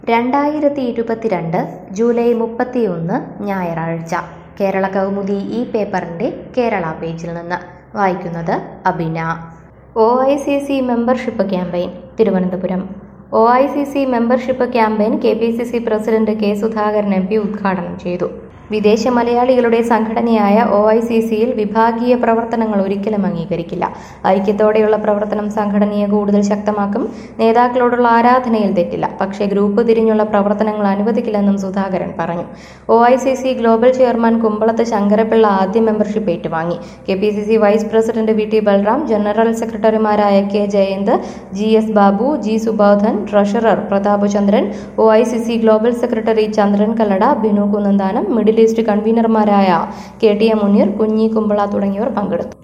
രണ്ടായിരത്തി ഇരുപത്തിരണ്ട് ജൂലൈ മുപ്പത്തിയൊന്ന് ഞായറാഴ്ച കേരള കൗമുദി ഈ പേപ്പറിൻ്റെ കേരള പേജിൽ നിന്ന് വായിക്കുന്നത് Abina O I C C membership campaign Thiruvananthapuram O I C C membership campaign K P C C president K Sudhakaran M P ഉദ്ഘാടനം ചെയ്തു വിദേശ മലയാളികളുടെ സംഘടനയായ ഒ ഐ സി സിയിൽ വിഭാഗീയ പ്രവർത്തനങ്ങൾ ഒരിക്കലും അംഗീകരിക്കില്ല ഐക്യത്തോടെയുള്ള പ്രവർത്തനം സംഘടനയെ കൂടുതൽ ശക്തമാക്കും നേതാക്കളോടുള്ള ആരാധനയിൽ തെറ്റില്ല പക്ഷേ ഗ്രൂപ്പ് തിരിഞ്ഞുള്ള പ്രവർത്തനങ്ങൾ അനുവദിക്കില്ലെന്നും സുധാകരൻ പറഞ്ഞു O I C C global chairman Kumbalath Sankarapillai ആദ്യ മെമ്പർഷിപ്പ് ഏറ്റുവാങ്ങി K P C C vice president V T Balram general സെക്രട്ടറിമാരായ K Jayanth G S Babu G Subodhan treasurer Prathap Chandran O I C C global secretary Chandran Kallada Binu Kunnanthanam middle east കൺവീനർമാരായ K T M Muneer Kunhi Kumbala തുടങ്ങിയവർ പങ്കെടുത്തു